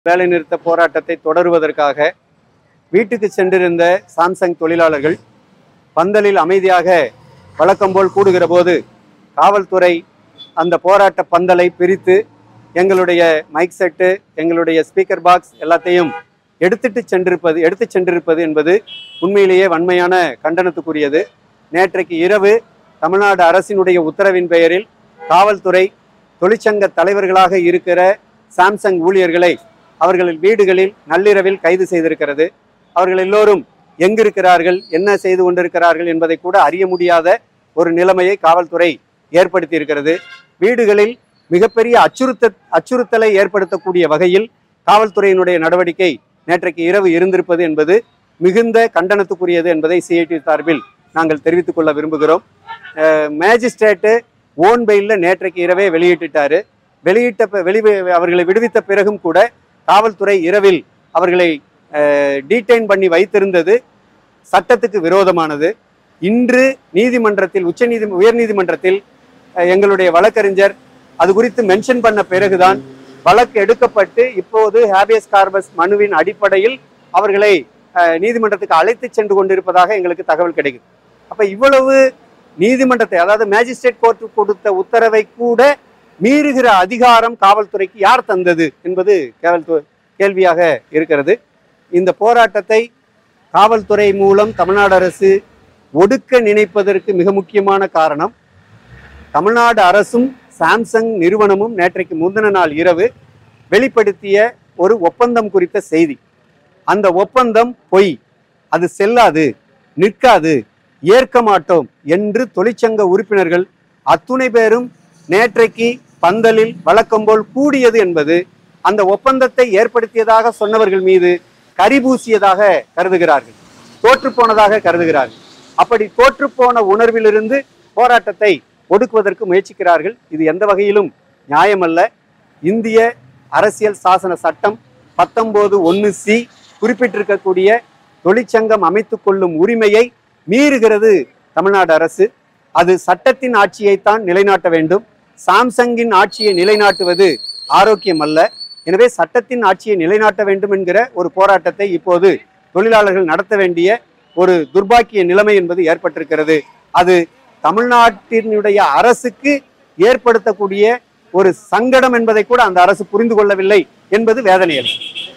வேலைநிறுத்த போராட்டத்தை தொடருவதற்காக வீட்டுக்கு சென்றிருந்த சாம்சங் தொழிலாளர்கள் பந்தலில் அமைதியாக வழக்கம்போல் கூடுகிற போது காவல்துறை அந்த போராட்ட பந்தலை பிரித்து எங்களுடைய மைக் செட்டு எங்களுடைய ஸ்பீக்கர் பாக்ஸ் எல்லாத்தையும் எடுத்துட்டு சென்றிருப்பது எடுத்து சென்றிருப்பது என்பது உண்மையிலேயே வன்மையான கண்டனத்துக்குரியது நேற்றைக்கு இரவு தமிழ்நாடு அரசினுடைய உத்தரவின் பெயரில் காவல்துறை தொழிற்சங்க தலைவர்களாக இருக்கிற சாம்சங் ஊழியர்களை அவர்களின் வீடுகளில் நள்ளிரவில் கைது செய்திருக்கிறது அவர்கள் எல்லோரும் எங்கிருக்கிறார்கள் என்ன செய்து கொண்டிருக்கிறார்கள் என்பதை கூட அறிய முடியாத ஒரு நிலைமையை காவல்துறை ஏற்படுத்தி இருக்கிறது வீடுகளில் மிகப்பெரிய அச்சுறுத்த அச்சுறுத்தலை ஏற்படுத்தக்கூடிய வகையில் காவல்துறையினுடைய நடவடிக்கை நேற்றைக்கு இரவு இருந்திருப்பது என்பது மிகுந்த கண்டனத்துக்குரியது என்பதை சிஐடி சார்பில் நாங்கள் தெரிவித்துக் கொள்ள விரும்புகிறோம் மேஜிஸ்ட்ரேட்டு ஓன் பெயிலில் நேற்றைக்கு இரவே வெளியிட்டுட்டாரு வெளியிட்ட ப- வெளி அவர்களை விடுவித்த பிறகும் கூட காவல்துறை இரவில் அவர்களை டீடைன் பண்ணி வைத்திருந்தது சட்டத்துக்கு விரோதமானது இன்று நீதிமன்றத்தில் உச்சநீதி உயர்நீதிமன்றத்தில் அஹ், எங்களுடைய வழக்கறிஞர் அது குறித்து மென்ஷன் பண்ண பிறகுதான் வழக்கு எடுக்கப்பட்டு இப்போது ஹேபியஸ் கார்பஸ் மனுவின் அடிப்படையில் அவர்களை அஹ், நீதிமன்றத்துக்கு அழைத்து சென்று கொண்டிருப்பதாக எங்களுக்கு தகவல் கிடைக்குது அப்ப இவ்வளவு நீதிமன்றத்தை அதாவது மேஜிஸ்ட்ரேட் கோர்ட் கொடுத்த உத்தரவை கூட மீறுகிற அதிகாரம் காவல்துறைக்கு யார் தந்தது என்பது கேவல்துறை கேள்வியாக இருக்கிறது இந்த போராட்டத்தை காவல்துறை மூலம் தமிழ்நாடு அரசு ஒடுக்க நினைப்பதற்கு மிக முக்கியமான காரணம் தமிழ்நாடு அரசும் சாம்சங் நிறுவனமும் நேற்றைக்கு முந்தின நாள் இரவு வெளிப்படுத்திய ஒரு ஒப்பந்தம் குறித்த செய்தி அந்த ஒப்பந்தம் பொய் அது செல்லாது நிற்காது ஏற்க மாட்டோம் என்று தொழிற்சங்க உறுப்பினர்கள் அத்துணை பேரும் நேற்றைக்கு பந்தலில் வழக்கம்போல் கூடியது என்பது அந்த ஒப்பந்தத்தை ஏற்படுத்தியதாக சொன்னவர்கள் மீது கரிபூசியதாக கருதுகிறார்கள் தோற்றுப்போனதாக கருதுகிறார்கள் அப்படி தோற்றுப்போன உணர்விலிருந்து போராட்டத்தை ஒடுக்குவதற்கு முயற்சிக்கிறார்கள் இது எந்த வகையிலும் நியாயமல்ல இந்திய அரசியல் சாசன சட்டம் பத்தொன்பது ஒன்று சி குறிப்பிட்டிருக்கக்கூடிய தொழிற்சங்கம் அமைத்துக் கொள்ளும் உரிமையை மீறுகிறது தமிழ்நாடு அரசு அது சட்டத்தின் ஆட்சியைத்தான் நிலைநாட்ட வேண்டும் சாம்சங்கின் ஆட்சியை நிலைநாட்டுவது ஆரோக்கியம் அல்ல எனவே சட்டத்தின் ஆட்சியை நிலைநாட்ட வேண்டும் என்கிற ஒரு போராட்டத்தை இப்போது தொழிலாளர்கள் நடத்த வேண்டிய ஒரு துர்பாக்கிய நிலைமை என்பது ஏற்பட்டிருக்கிறது அது தமிழ்நாட்டினுடைய அரசுக்கு ஏற்படுத்தக்கூடிய ஒரு சங்கடம் என்பதை கூட அந்த அரசு புரிந்து கொள்ளவில்லை என்பது வேதனையல்